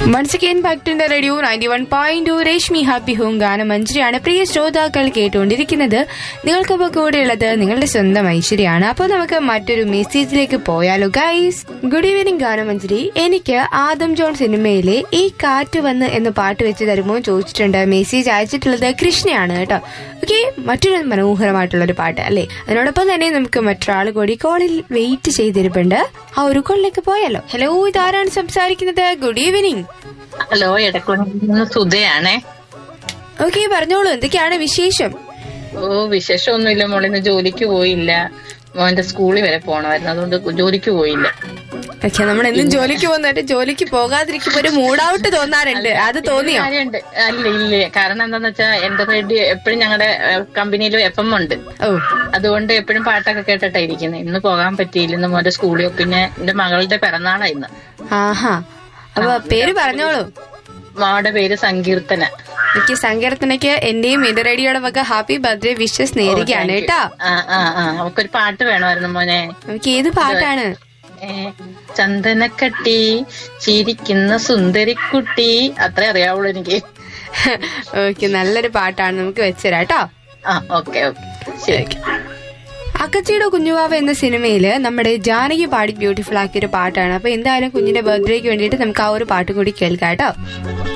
once again back to radio ninety one point two Reshmi happy home ഗാനം മഞ്ജരിയാണ് പ്രിയ ശ്രോതാക്കൾ കേട്ടുകൊണ്ടിരിക്കുന്നത് നിങ്ങൾക്കിപ്പോൾ കൂടെയുള്ളത് നിങ്ങളുടെ സ്വന്തം ഐശ്വര്യാണ് അപ്പോൾ നമുക്ക് മറ്റൊരു മെസ്സേജിലേക്ക് പോയാലോ ഗൈസ് ഗുഡ് ഈവനിങ് ഗാനമഞ്ജരി എനിക്ക് ആദം ജോൺ സിനിമയിലെ ഈ കാറ്റ് വന്ന് എന്ന് പാട്ട് വെച്ച് തരുമോ എന്ന് ചോദിച്ചിട്ടുണ്ട് മെസ്സേജ് അയച്ചിട്ടുള്ളത് കൃഷ്ണയാണ് കേട്ടോ ഓക്കെ മറ്റൊരു മനോഹരമായിട്ടുള്ള ഒരു പാട്ട് അല്ലേ അതിനോടൊപ്പം തന്നെ നമുക്ക് മറ്റൊരാൾ കൂടി കോളിൽ വെയിറ്റ് ചെയ്തിരിപ്പുണ്ട് ആ ഒരു കോളിലേക്ക് പോയാലോ ഹലോ ഇതാരാണ് സംസാരിക്കുന്നത് ഗുഡ് ഈവനിങ് ഹലോ എടക്കുന്ന് സുധയാണേ ഓക്കെ പറഞ്ഞോളൂ എന്തൊക്കെയാണ് വിശേഷം ഓ വിശേഷമൊന്നുമില്ല മോളെ ഇന്ന് ജോലിക്ക് പോയില്ല മോന്റെ സ്കൂളിൽ വരെ പോണമായിരുന്നു അതുകൊണ്ട് ജോലിക്ക് പോയില്ല ഓക്കെ നമ്മൾ എന്നും ജോലിക്ക് പോകുന്നിട്ട് ജോലിക്ക് പോകാതിരിക്കുമ്പോ ഒരു മൂഡൌട്ട് തോന്നാറുണ്ട് അത് തോന്നിയോ കാര്യമുണ്ട് അല്ല ഇല്ല കാരണം എന്താന്ന് വെച്ചാ എന്റെ റേഡിയോ എപ്പോഴും ഞങ്ങളുടെ കമ്പനിയിൽ എഫ് എം ഉണ്ട് ഓ അതുകൊണ്ട് എപ്പോഴും പാട്ടൊക്കെ കേട്ടിട്ടാ ഇരിക്കുന്നത് ഇന്ന് പോകാൻ പറ്റിയില്ല ഇന്ന് മോന്റെ സ്കൂളിൽ പിന്നെ എന്റെ മകളുടെ പിറന്നാളാ ഇന്ന് ആഹാ അപ്പൊ പേര് പറഞ്ഞോളൂ മോളുടെ പേര് സങ്കീർത്തന എനിക്ക് സങ്കീർത്തനയ്ക്ക് എന്റെയും എന്റെ റേഡിയോയുടെ വക ഹാപ്പി ബർത്ത്ഡേ വിഷസ് നേരുകയാണ് കേട്ടോ ആ ആ ആ അവക്കൊരു പാട്ട് വേണമായിരുന്നു മോനെ നമുക്ക് ഏത് പാട്ടാണ് ഏ, ചന്ദനക്കട്ടി ചിരിക്കുന്ന സുന്ദരിക്കുട്ടി അത്രേ അറിയാവുള്ളൂ എനിക്ക് ഓക്കെ നല്ലൊരു പാട്ടാണ് നമുക്ക് വെച്ചുതരാം കേട്ടോ ആ ഓക്കെ ഓക്കെ ശരി അക്കച്ചിയുടെ കുഞ്ഞുവാവ എന്ന സിനിമയിൽ നമ്മുടെ ജാനകി പാടി ബ്യൂട്ടിഫുൾ ആക്കിയ ഒരു പാട്ടാണ് അപ്പൊ എന്തായാലും കുഞ്ഞിന്റെ ബർത്ത്ഡേക്ക് വേണ്ടിയിട്ട് നമുക്ക് ആ ഒരു പാട്ട് കൂടി കേൾക്കാം കേട്ടോ